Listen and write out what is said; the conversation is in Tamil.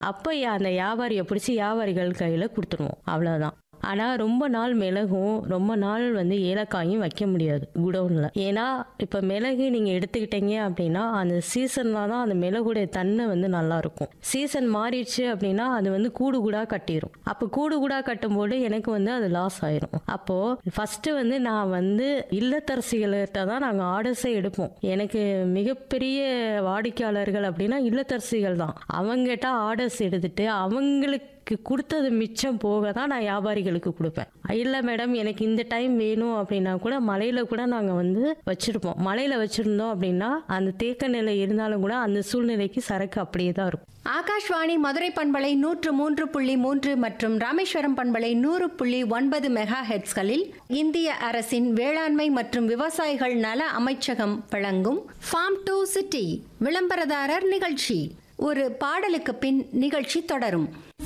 அப்போ அந்த வியாபாரியை பிடிச்சி வியாபாரிகள் கையில் கொடுத்துருவோம் அவ்வளோதான் ஆனால் ரொம்ப நாள் மிளகும் ரொம்ப நாள் வந்து ஏலக்காயும் வைக்க முடியாது குடோனில் ஏன்னா இப்போ மிளகு நீங்கள் எடுத்துக்கிட்டீங்க அப்படின்னா அந்த சீசனில் தான் அந்த மிளகுடைய தன்மை வந்து நல்லா இருக்கும் சீசன் மாறிடுச்சு அப்படின்னா அது வந்து கூடு கூடாக கட்டிடும் அப்போ கூடு கூடாக கட்டும்போது எனக்கு வந்து அது லாஸ் ஆயிரும் அப்போது ஃபஸ்ட்டு வந்து நான் வந்து இல்லத்தரசிகள்கிட்ட தான் நாங்கள் ஆர்டர்ஸே எடுப்போம் எனக்கு மிகப்பெரிய வாடிக்கையாளர்கள் அப்படின்னா இல்லத்தரசிகள் தான் அவங்ககிட்ட ஆர்டர்ஸ் எடுத்துட்டு அவங்களுக்கு கொடுத்தது மிச்சம் போக தான் நான் வியாபாரிகளுக்கு கொடுப்பேன் இல்லை மேடம் எனக்கு இந்த டைம் வேணும் அப்படின்னா கூட மலையில் கூட நாங்கள் வந்து வச்சுருப்போம் மலையில் வச்சுருந்தோம் அப்படின்னா அந்த தேக்க நிலை இருந்தாலும் கூட அந்த சூழ்நிலைக்கு சரக்கு அப்படியே தான் இருக்கும் ஆகாஷ்வாணி மதுரை பண்பலை நூற்று மூன்று புள்ளி மூன்று மற்றும் ராமேஸ்வரம் பண்பலை நூறு புள்ளி ஒன்பது மெகா ஹெட்ஸ்களில் இந்திய அரசின் வேளாண்மை மற்றும் விவசாயிகள் நல அமைச்சகம் வழங்கும் ஃபார்ம் டு சிட்டி விளம்பரதாரர் நிகழ்ச்சி ஒரு பாடலுக்கு பின் நிகழ்ச்சி தொடரும்